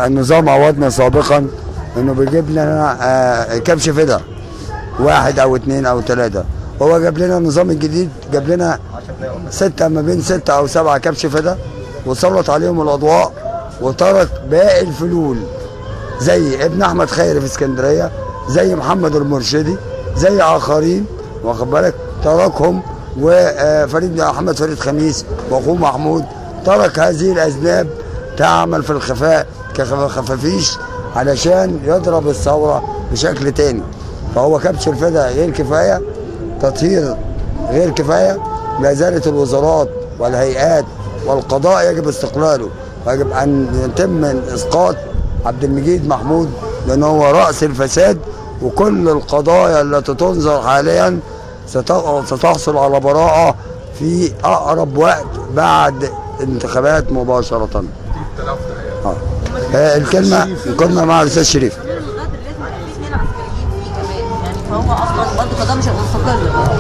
النظام عودنا سابقا انه بيجيب لنا آه، كبش فدا واحد او اثنين او ثلاثه هو جاب لنا النظام الجديد جاب لنا ستة ما بين ستة أو سبعة كبش فدا وسلط عليهم الأضواء وترك باقي الفلول زي ابن أحمد خيري في اسكندرية زي محمد المرشدي زي آخرين واخد بالك تركهم وفريد أحمد فريد خميس وأخوه محمود ترك هذه الأذناب تعمل في الخفاء كخفافيش علشان يضرب الثورة بشكل تاني فهو كبش الفدا غير كفاية تطهير غير كفاية لا زالت الوزارات والهيئات والقضاء يجب استقلاله ويجب أن يتم إسقاط عبد المجيد محمود لأن هو رأس الفساد وكل القضايا التي تنظر حاليا ست- ستحصل على براءة في أقرب وقت بعد انتخابات مباشرة آه. آه، الكلمة الكلمة مع الأستاذ شريف غير الغدر لازم يبقى في اثنين عسكريين فيه كمان يعني فهو اصلا برضه قضاء مش هيبقى مستقل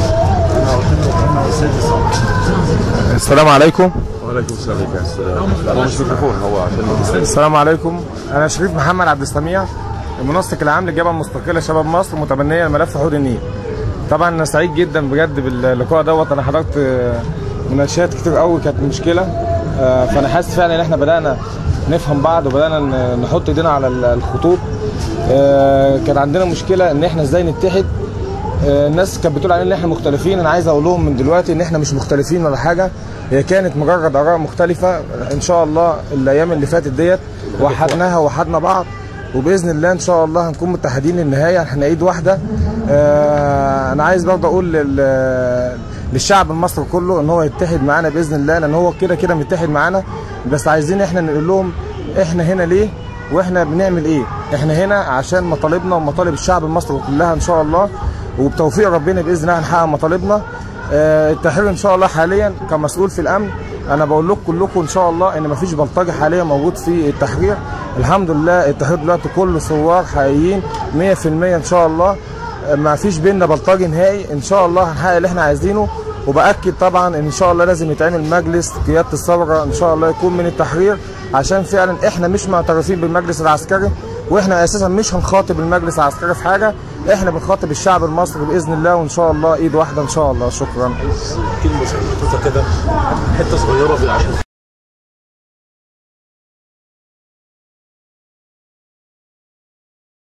السلام عليكم وعليكم السلام هو مش ميكروفون هو عشان السلام علكم انا شريف محمد عبد السميع المنسق العام للجبهه المستقله شباب مصر متبنيه ملف حوض النيل طبعا انا سعيد جدا بجد باللقاء دوت انا حضرت آه، مناقشات كتير قوي كانت مشكله آه، فانا حاسس فعلا ان احنا بدانا نفهم بعض وبدانا ن- نحط ايدينا على ال- الخطوط آه، كان عندنا مشكله ان احنا ازاي نتحد آه، الناس كانت بتقول علينا ان احنا مختلفين انا عايز اقول لهم من دلوقتي ان احنا مش مختلفين ولا حاجه هي كانت مجرد اراء مختلفه ان شاء الله الايام اللي فاتت ديت وحدناها وحدنا بعض وباذن الله ان شاء الله هنكون متحدين للنهايه احنا ايد واحده آه، انا عايز برضه اقول لل- للشعب المصري كله ان هو يتحد معانا باذن الله لان هو كده كده متحد معانا بس عايزين احنا نقول لهم احنا هنا ليه واحنا بنعمل ايه احنا هنا عشان مطالبنا ومطالب الشعب المصري كلها ان شاء الله وبتوفيق ربنا باذن الله هنحقق مطالبنا آه، التحرير ان شاء الله حاليا كمسؤول في الامن انا بقول لكم كلكم ان شاء الله ان مفيش بلطجي حاليا موجود في التحرير الحمد لله التحرير دلوقتي كله ثوار حقيقيين 100% ان شاء الله آه، ما فيش بينا بلطجي نهائي ان شاء الله هنحقق اللي احنا عايزينه وباكد طبعا ان ان شاء الله لازم يتعمل مجلس قياده الثوره ان شاء الله يكون من التحرير عشان فعلا احنا مش معترفين بالمجلس العسكري واحنا اساسا مش هنخاطب المجلس العسكري في حاجه احنا بنخاطب الشعب المصري باذن الله وان شاء الله ايد واحده ان شاء الله شكرا كلمه صغيره كده حته صغيره عشان